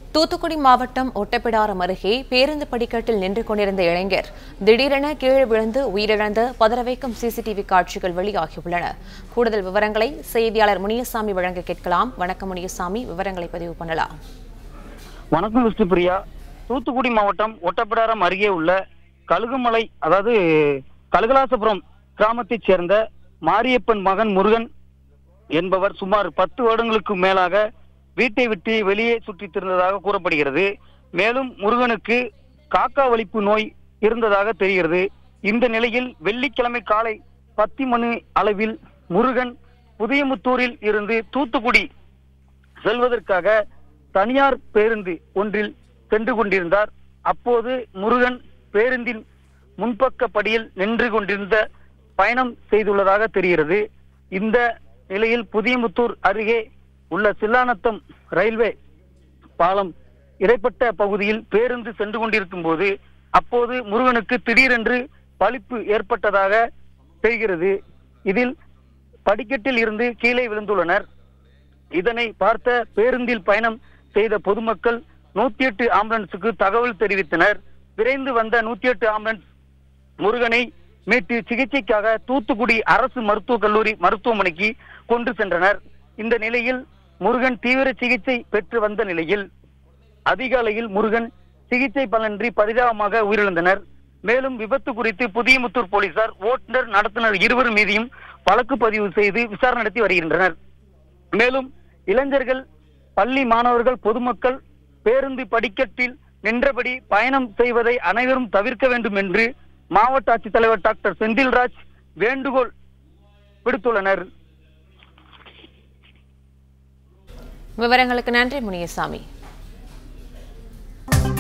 தூத்துக்குடி மாவட்டம் ஒட்டப்பிடாரம் அருகே பேருந்து படிக்கட்டில் நின்று கொண்டிருந்த இளைஞர் திடீரென கீழே விழுந்து உயிரிழந்த பதற வைக்கும் சிசிடிவி காட்சிகள் வெளியாகியுள்ளன கூடுதல் விவரங்களை செய்தியாளர் முனியசாமி வழங்க கேட்கலாம் வணக்கம் முனியசாமி விவரங்களை பதிவு பண்ணலாம் வணக்கம் விஷ்ணுபிரியா தூத்துக்குடி மாவட்டம் ஒட்டப்பிடாரம் அருகே உள்ள கழுகுமலை அதாவது கழுகலாசபுரம் கிராமத்தைச் சேர்ந்த மாரியப்பன் மகன் முருகன் என்பவர் சுமார் பத்து வருடங்களுக்கு மேலாக வீட்டை விட்டு வெளியே சுற்றித் திரிந்ததாக கூறப்படுகிறது மேலும் முருகனுக்கு காக்கா வலிப்பு நோய் இருந்ததாக தெரிகிறது இந்த நிலையில் வெள்ளிக்கிழமை காலை பத்து மணி அளவில் முருகன் புதியமுத்தூரில் இருந்து தூத்துக்குடி செல்வதற்காக தனியார் பேருந்து ஒன்றில் சென்று கொண்டிருந்தார் அப்போது முருகன் பேருந்தின் முன்பக்க படியில் நின்று கொண்டிருந்த பயணம் செய்துள்ளதாக தெரிகிறது இந்த நிலையில் புதியமுத்தூர் அருகே உள்ள சில்லானத்தம் ரயில்வே பாலம் இடைப்பட்ட பகுதியில் பேருந்து சென்று கொண்டிருக்கும் போது அப்போது முருகனுக்கு திடீரென்று பலிப்பு ஏற்பட்டதாக தெரிகிறது இதில் படிக்கட்டில் இருந்து கீழே விழுந்துள்ளனர் இதனை பார்த்த பேருந்தில் பயணம் செய்த பொதுமக்கள் நூத்தி எட்டு ஆம்புலன்ஸுக்கு தகவல் தெரிவித்தனர் விரைந்து வந்த நூத்தி எட்டு ஆம்புலன்ஸ் முருகனை மீட்டு சிகிச்சைக்காக தூத்துக்குடி அரசு மருத்துவக் கல்லூரி மருத்துவமனைக்கு கொண்டு சென்றனர் இந்த நிலையில் முருகன் தீவிர சிகிச்சை பெற்று வந்த நிலையில் அதிகாலையில் முருகன் சிகிச்சை பலனின்றி பரிதாபமாக உயிரிழந்தனர் மேலும் விபத்து குறித்து புதியமுத்தூர் போலீசார் ஓட்டுநர் நடத்துனர் இருவர் மீதியும் வழக்கு பதிவு செய்து விசாரணை நடத்தி வருகின்றனர் மேலும் இளைஞர்கள் பள்ளி மாணவர்கள் பொதுமக்கள் பேருந்து படிக்கட்டில் நின்றபடி பயணம் செய்வதை அனைவரும் தவிர்க்க வேண்டும் என்று மாவட்ட ஆட்சித்தலைவர் டாக்டர் செந்தில்ராஜ் வேண்டுகோள் விடுத்துள்ளனர் விவரங்களுக்கு நன்றி முனியசாமி